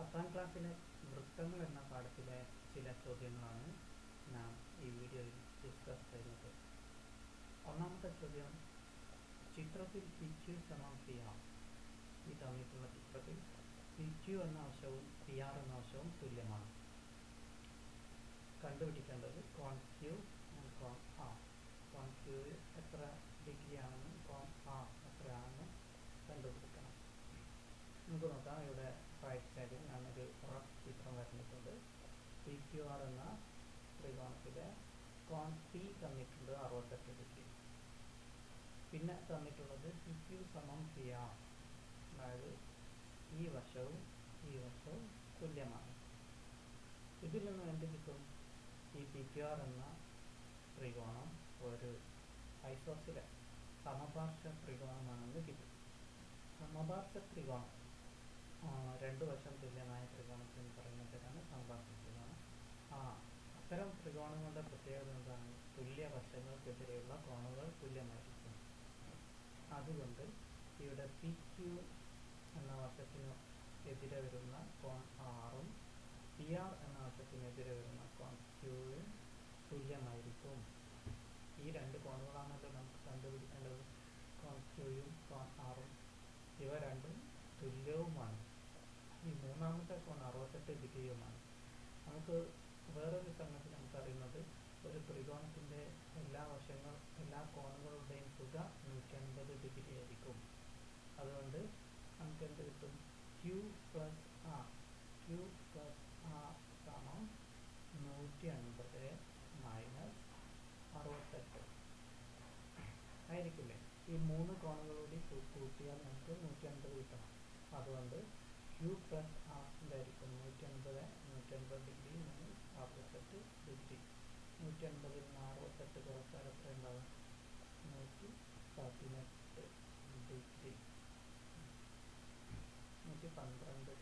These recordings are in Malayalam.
പത്താം ക്ലാസ്സിലെ വൃത്തങ്ങൾ എന്ന പാഠത്തിലെ ചില ചോദ്യങ്ങളാണ് നാം ഈ വീഡിയോയിൽ ഡിസ്കസ് ചെയ്യുന്നത് ഒന്നാമത്തെ ചോദ്യം ചിത്രത്തിൽ പി ക്യു സമം പി ആർ ഈ തന്നിട്ടുള്ള ചിത്രത്തിൽ പി ക്യു എന്ന വശവും പി ആർ എന്ന വശവും തുല്യമാണ് കണ്ടുപിടിക്കേണ്ടത് കോൺ ക്യു ആൻഡ് കോൺ ആർ കോൺ ക്യു എത്ര ഡിഗ്രി ആണെന്നും കോൺ ആർ എത്രയാണെന്നും കണ്ടുപിടിക്കണം നമുക്ക് നോക്കാം ഇവിടെ റൈറ്റ് സൈഡിൽ ഞാനൊരു റഫ് ചിത്രം വരഞ്ഞിട്ടുണ്ട് പി ക്യു ആർ എന്ന ത്രികോണത്തിലെ കോൺ പി തന്നിട്ടുണ്ട് അറുപത്തെട്ട് ഡിഗ്രി പിന്നെ തന്നിട്ടുള്ളത് പി ക്യു സമം പി ആർ അതായത് ഈ വശവും ഈ വശവും തുല്യമാണ് ഇതിൽ നിന്ന് എന്ത് കിട്ടും ഈ പി ക്യു ആർ എന്ന ത്രികോണം ഒരു ഐസോസിലെ സമപാർശ്വ ത്രികോണമാണെന്ന് കിട്ടും സമപാർശ്വ ത്രികോണം രണ്ടു വശം തുല്യമായ ത്രികോണത്തിന് പറയുന്ന പേരാണ് സമപാർശ്വ ത്രികോണം ആ അത്തരം ത്രികോണങ്ങളുടെ പ്രത്യേകത എന്താണ് തുല്യ വശങ്ങൾക്കെതിരെയുള്ള കോണുകൾ തുല്യമായിരിക്കും അതുകൊണ്ട് ഇവിടെ പി ക്യു എന്ന വശത്തിന് എതിരെ വരുന്ന കോൺ ആറും പി ആർ എന്ന വശത്തിനെതിരെ വരുന്ന കോൺ ക്യൂവും തുല്യമായിരിക്കും ഈ രണ്ട് കോണുകളാണല്ലോ നമുക്ക് കണ്ടുപിടിക്കേണ്ടത് കോൺ ക്യൂയും കോൺ ആറും ഇവ രണ്ടും തുല്യവുമാണ് ഈ മൂന്നാമത്തെ കോൺ അറുപത്തെട്ട് ഡിഗ്രിയുമാണ് നമുക്ക് വേറൊരു സംഗതി നമുക്കറിയുന്നത് ഒരു ത്രികോണത്തിൻ്റെ എല്ലാ വശങ്ങൾ എല്ലാ കോണുകളുടെയും തുക നൂറ്റി അൻപത് ഡിഗ്രി ആയിരിക്കും അതുകൊണ്ട് നമുക്ക് എന്ത് കിട്ടും Q plus R Q plus R സമം നൂറ്റി അൻപത് മൈനസ് അറുപത്തെട്ട് ആയിരിക്കില്ലേ ഈ മൂന്ന് കോണുകളൂടി കൂട്ടിയാൽ നമുക്ക് നൂറ്റി അൻപത് കിട്ടണം അതുകൊണ്ട് ക്യൂ പ്ലസ് ആർ എന്തായിരിക്കും നൂറ്റി അൻപത് നൂറ്റി അൻപത് ഡിഗ്രി മൈനസ് അറുപത്തെട്ട് ഡിഗ്രി നൂറ്റി അൻപതിൽ നിന്ന് അറുപത്തെട്ട് കുറച്ചാൽ എത്ര ഉണ്ടാവും നൂറ്റി പതിനെട്ട് ഡിഗ്രി നൂറ്റി പന്ത്രണ്ട്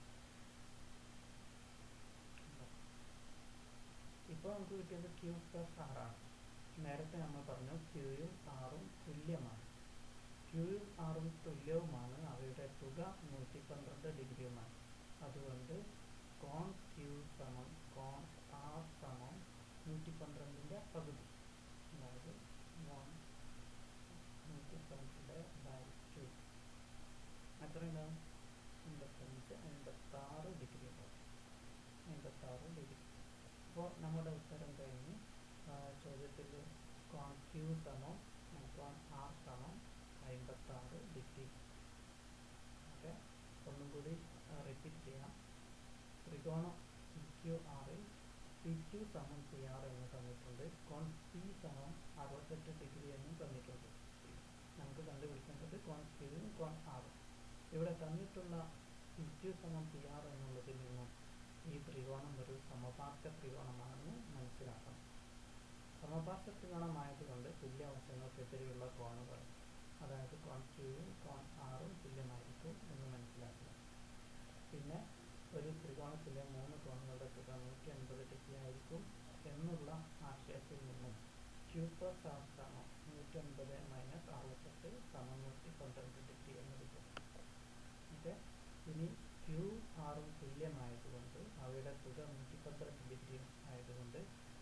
ഇപ്പോൾ നമുക്ക് കിട്ടിയത് ക്യൂ പ്ലസ് ആറാണ് നേരത്തെ നമ്മൾ പറഞ്ഞു ക്യൂയും ആറും തുല്യമാണ് ക്യൂയും ആറും തുല്യവുമാണ് അവയുടെ തുക നൂറ്റി പന്ത്രണ്ട് ഡിഗ്രിയുമാണ് അതുകൊണ്ട് കോൺ ക്യൂ സമം കോൺ ആർ സമം നൂറ്റി പന്ത്രണ്ടിൻ്റെ പകുതി അതായത് വൺ നൂറ്റി പന്ത്രണ്ട് ബൈ ടു എത്ര ഉണ്ടാവും എൺപത്തഞ്ച് എൺപത്താറ് ഡിഗ്രി ഉണ്ടാവും എൺപത്താറ് ഡിഗ്രി അപ്പോൾ നമ്മുടെ ഉത്തരം കഴിഞ്ഞ് ചോദ്യത്തിൽ കോൺ ക്യൂ സമം കോൺ ആർ സമം അമ്പത്താറ് ഡിഗ്രി ഓക്കെ ഒന്നും കൂടി റിപ്പീറ്റ് ചെയ്യാം ത്രികോണം പി ക്യു ആറിൽ പി ക്യു സമം പി ആർ എന്ന് തന്നിട്ടുണ്ട് കോൺ പി സമം അറുപത്തെട്ട് ഡിഗ്രി എന്നും തന്നിട്ടുണ്ട് നമുക്ക് കണ്ടുപിടിക്കേണ്ടത് കോൺ ക്യൂവും കോൺ ആറും ഇവിടെ തന്നിട്ടുള്ള പി ക്യു സമം പി ആർ എന്നുള്ളതിൽ നിന്നും ഈ ത്രികോണം ഒരു സമപാർശ്വ ത്രികോണമാണെന്ന് മനസ്സിലാക്കണം സമപാർശ്വ ത്രികോണമായതുകൊണ്ട് തുല്യവശങ്ങൾക്കെതിരെയുള്ള കോണുകൾ അതായത് കോൺ ക്യൂവും കോൺ ആറും തുല്യമായിരിക്കും എന്ന് മനസ്സിലാക്കുക പിന്നെ ഒരു ത്രികോണത്തിലെ മൂന്ന് കോണുകളുടെ തുക നൂറ്റി അൻപത് ഡിഗ്രി ആയിരിക്കും എന്നുള്ള ആശയത്തിൽ നിന്നും ക്യൂ പ്ലസ് ആർ സമം നൂറ്റി അൻപത് മൈനസ് അറുപത്തെട്ട് സമം നൂറ്റി പന്ത്രണ്ട് ഡിഗ്രി എന്ന് കിട്ടും ഓക്കെ ഇനി ക്യൂ ആറും തുല്യമായതുകൊണ്ട് അവയുടെ തുക നൂറ്റി പന്ത്രണ്ട് ഡിഗ്രി ആയതുകൊണ്ട്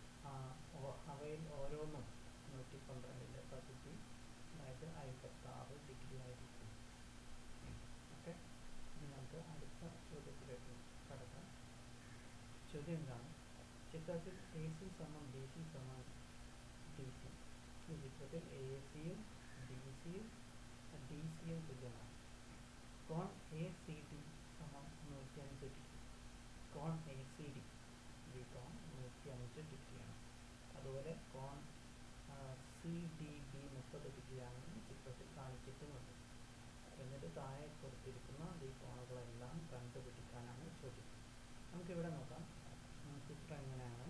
അവയിൽ ഓരോന്നും നൂറ്റി പന്ത്രണ്ടിൻ്റെ പകുതി അതായത് അമ്പത്താറ് ഡിഗ്രി ആയിരിക്കും ഓക്കെ ഇനി നമുക്ക് അടുത്ത ചോദ്യത്തിലേക്ക് കടക്കാം ചോദ്യം എന്താണ് ചിത്രത്തിൽ എ സി സമം ബി സി സമം ഡി സി ഈ ചിത്രത്തിൽ എ സിയും ഡി സിയും ഡി സിയും തുല്യമാണ് കോൺ എ സി ഡി സമം നൂറ്റി അഞ്ച് ഡിഗ്രി കോൺ എ സി ഡി ഈ കോൺ നൂറ്റി അഞ്ച് ഡിഗ്രിയാണ് അതുപോലെ കോൺ സി ഡി ബി മുപ്പത് ഡിഗ്രിയാണെന്ന് ചിത്രത്തിൽ കാണിച്ചിട്ടുമുണ്ട് എന്നിട്ട് താഴെ കൊടുത്തിരിക്കുന്ന ഈ കോണുകളെല്ലാം കണ്ടുപിടിക്കാനാണ് ചോദ്യം നമുക്കിവിടെ നോക്കാം ചിത്രം എങ്ങനെയാണ്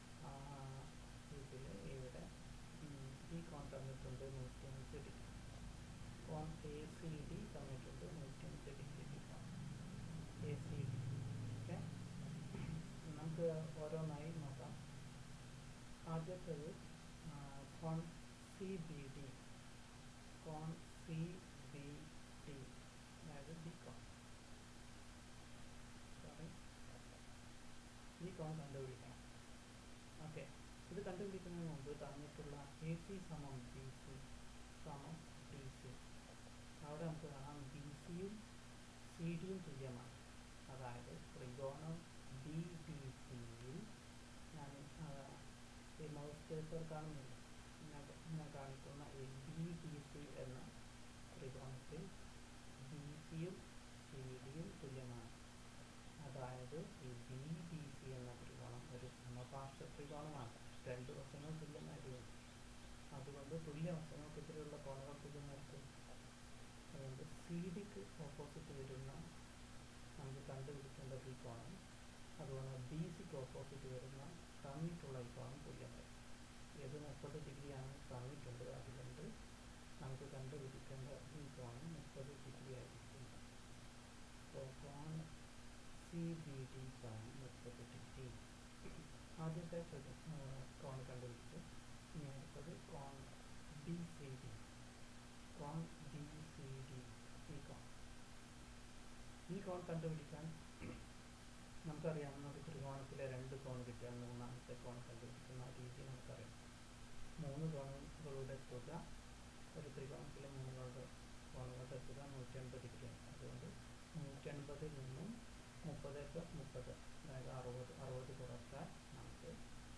ഇതിൽ ഇവിടെ ഈ കോൺ തന്നിട്ടുണ്ട് നൂറ്റി അഞ്ച് ഡിഗ്രി കോൺ എ സി ഡി തന്നിട്ടുണ്ട് നൂറ്റി അഞ്ച് ഡിഗ്രി കോൺ എ സി ഡി ഓക്കെ നമുക്ക് ഓരോന്നായി നോക്കാം ആദ്യത്തേത് കോൺ സി ബി ഡി കോൺ സി ബി ഡി അതായത് ബി കോൺ സോറി കോൺ കണ്ടുപിടിക്കണം ഓക്കെ ഇത് കണ്ടുപിടിക്കുന്നതിന് മുമ്പ് തന്നിട്ടുള്ള എ സി സമം ബി സി സമം ഡി സി അവിടെ നമുക്ക് കാണാം ബി സിയും സി ഡിയും തുല്യമാണ് അതായത് ത്രികോണം ബി ഡി സിയിൽ ഞാൻ ഈ മൗസ് കേസർ കാണുന്നില്ല ഞാൻ ഞാൻ കാണിക്കുന്ന ഈ ബി ഡി സി എന്ന ത്രികോണത്തിൽ ബി സിയും സി ഡിയും തുല്യമാണ് അതായത് ഈ ബി ഡി സി എന്ന ത്രികോണം ഒരു സമപാർശ്വ ത്രികോണമാണ് രണ്ട് വശങ്ങൾ തുല്യമായിരിക്കും അതുകൊണ്ട് തുല്യ വശങ്ങൾക്കെതിരെയുള്ള കോണുകൾ തുല്യമായിരിക്കും അതുകൊണ്ട് സി ഡിക്ക് ഓപ്പോസിറ്റ് വരുന്ന നമുക്ക് കണ്ടുപിടിക്കേണ്ടത് ഈ കോണം അതുപോലെ ബി സിക്ക് ഓപ്പോസിറ്റ് വരുന്ന തന്നിട്ടുള്ള ഈ കോണം തുല്യമായി ഏത് മുപ്പത് ഡിഗ്രിയാണ് തന്നിട്ടുണ്ട് അതുകൊണ്ട് നമുക്ക് കണ്ടുപിടിക്കേണ്ട ഈ കോണം മുപ്പത് ഡിഗ്രി ആയിരിക്കും അപ്പോൾ കോൺ സി ബി ഡി സമം മുപ്പത് ഡിഗ്രി ആദ്യത്തെ കോൺ കണ്ടുപിടിച്ചു ഇനി അടുത്തത് കോൺ ബി സി ഡി കോൺ ബി സി ഡി ഈ കോൺ ഈ കോൺ കണ്ടുപിടിക്കാൻ നമുക്കറിയാവുന്ന ഒരു ത്രികോണത്തിലെ രണ്ട് കോൺ കിട്ടിയാൽ മൂന്നാമത്തെ കോൺ കണ്ടുപിടിക്കുന്ന രീതി നമുക്കറിയാം മൂന്ന് കോണുകളുടെ തുക ഒരു ത്രികോണത്തിലെ മൂന്നുകളുടെ കോണുകളുടെ തുക നൂറ്റി അൻപത് ഡിഗ്രിയാണ് അതുകൊണ്ട് നൂറ്റി അൻപതിൽ നിന്നും മുപ്പത് പ്ലസ് മുപ്പത് അതായത് അറുപത് അറുപത് കുറച്ചാൽ നമുക്ക്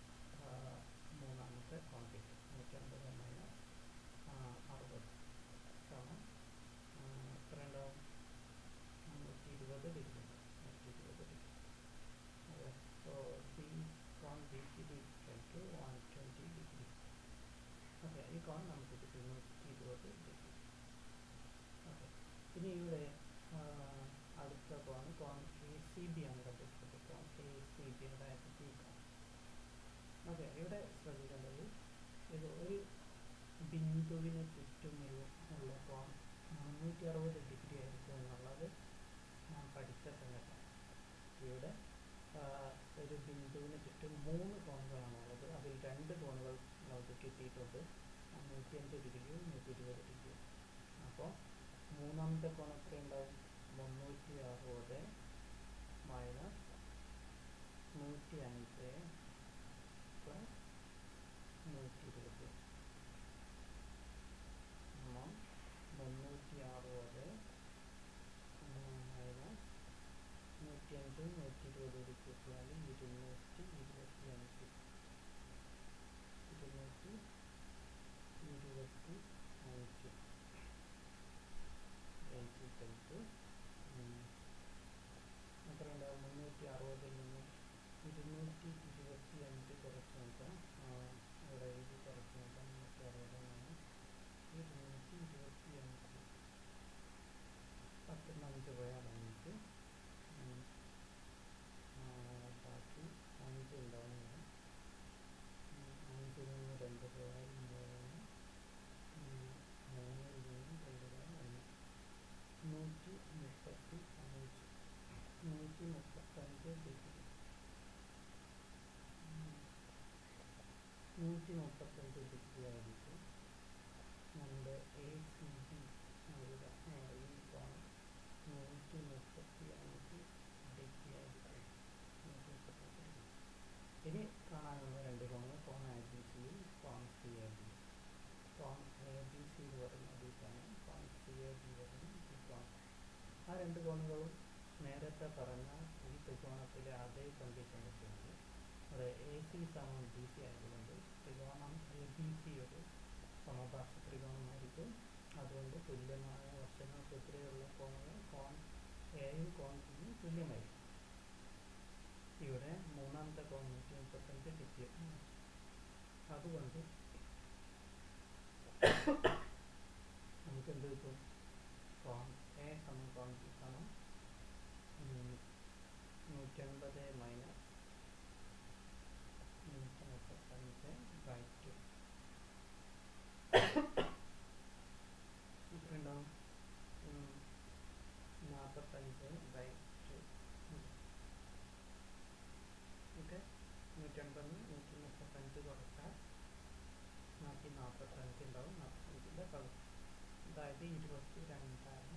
മൂന്നാമത്തെ കോൺ കിട്ടും നൂറ്റി അൻപത് മൈനസ് അറുപത് സമം എത്ര ഉണ്ടാവും നൂറ്റി ഇരുപത് ഡിഗ്രി നൂറ്റി ഇരുപത് ഡിഗ്രി അതെ സോ ബി കോൺ B C D to one twenty degree okay ഈ കോൺ നമുക്ക് കിട്ടി നൂറ്റി ഇരുപത് ഡിഗ്രി ഓക്കെ ഇനി ഇവിടെ അടുത്ത കോൺ കോൺ എ സി ബി ആണ് കണ്ടുപിടിച്ചത് കോൺ എ സി ബി അതായത് ബി കോൺ ഓക്കെ ഇവിടെ ശ്രദ്ധിക്കേണ്ടത് ഇത് ഒരു ബിന്ദുവിന് ചുറ്റുമുള്ള ഉള്ള കോൺ മുന്നൂറ്റി അറുപത് ഡിഗ്രി ആയിരിക്കും എന്നുള്ളത് നാം പഠിച്ച സമയത്താണ് ഇവിടെ ഒരു ബിന്ദുവിന് ചുറ്റും മൂന്ന് കോണുകളാണ് ഉള്ളത് അതിൽ രണ്ട് കോണുകൾ നമുക്ക് കിട്ടിയിട്ടുണ്ട് നൂറ്റിയഞ്ച് ഡിഗ്രിയും നൂറ്റി ഇരുപത് ഡിഗ്രിയും അപ്പോൾ മൂന്നാമത്തെ കോൺ എത്ര ഉണ്ടാവും മുന്നൂറ്റി അറുപത് മൈനസ് നൂറ്റി അഞ്ച് പ്ലസ് നൂറ്റി ഇരുപത് സമം മുന്നൂറ്റി അറുപത് മൈനസ് നൂറ്റി അഞ്ചും നൂറ്റി ഇരുപത് കൂടി കൂട്ടിയാൽ ഇരുന്നൂറ്റി ഇരുപത്തി അഞ്ച് ഇരുന്നൂറ്റി ഇരുപത്തി അഞ്ച് ടു എത്ര ഉണ്ടാവും മുന്നൂറ്റി അറുപതിൽ നിന്ന് ഇരുന്നൂറ്റി ഇരുപത്തി അഞ്ച് കുറച്ച് നോക്കാം ഇവിടെ എഴുതി കുറച്ച് നോക്കാം മുന്നൂറ്റി അറുപതിൽ നിന്ന് ഇരുന്നൂറ്റി ഇരുപത്തി അഞ്ച് പത്തിന് അഞ്ച് പോയാൽ അഞ്ച് ബാക്കി അഞ്ച് ഉണ്ടാവും അഞ്ചിൽ നിന്ന് രണ്ട് പോയാൽ മൂന്ന് മൂന്നിൽ നിന്ന് രണ്ട് പോയാൽ ഒന്ന് നൂറ്റി മുപ്പത്തി അഞ്ച് നൂറ്റി മുപ്പത്തഞ്ച് ഡിഗ്രി നൂറ്റി മുപ്പത്തഞ്ച് ഡിഗ്രി ആയിരിക്കും നമ്മുടെ എ സി ബി ഇവിടെ ഈ കോൺ നൂറ്റി മുപ്പത്തി അഞ്ച് ഡിഗ്രി ആയിരിക്കും നൂറ്റി മുപ്പത്തഞ്ച് ഡിഗ്രി ഇനി കാണാനുള്ള രണ്ട് കോണ് കോൺ എ ബി സിയും കോൺ സി എ ബി കോൺ എ ബി സി എന്ന് പറയുന്നത് ഈ കോൺ കോൺ സി എ ബി പറയുന്നത് ഈ കോൺ ആ രണ്ട് കോണുകളും നേരത്തെ പറഞ്ഞ ഈ ത്രികോണത്തിലെ അതേ കണ്ടീഷൻ വെച്ചുകൊണ്ട് അവിടെ എ സി സമം ബി സി ആയതുകൊണ്ട് ത്രികോണം എ ബി സി ഒരു സമപാർശ്വ ത്രികോണമായിരിക്കും അതുകൊണ്ട് തുല്യമായ വശങ്ങൾക്കെതിരെയുള്ള കോണുകൾ കോൺ എയും കോൺ ബിയും തുല്യമായിരിക്കും ഇവിടെ മൂന്നാമത്തെ കോൺ നൂറ്റി മുപ്പത്തഞ്ച് ഡിഗ്രി അതുകൊണ്ട് നമുക്ക് എന്ത് കിട്ടും കോൺ എ സമം കോൺ ബി സമം നൂറ്റൻപത് മൈനസ് നൂറ്റി മുപ്പത്തഞ്ച് ബൈ ടു എത്ര ഉണ്ടാവും നാൽപ്പത്തഞ്ച് ബൈ ടു ഓക്കെ നൂറ്റൻപതിന് നൂറ്റി മുപ്പത്തഞ്ച് കുറച്ചാൽ ബാക്കി നാൽപ്പത്തഞ്ച് ഉണ്ടാവും നാൽപ്പത്തഞ്ചിൻ്റെ പകുതി അതായത് ഇരുപത്തി രണ്ടായിരം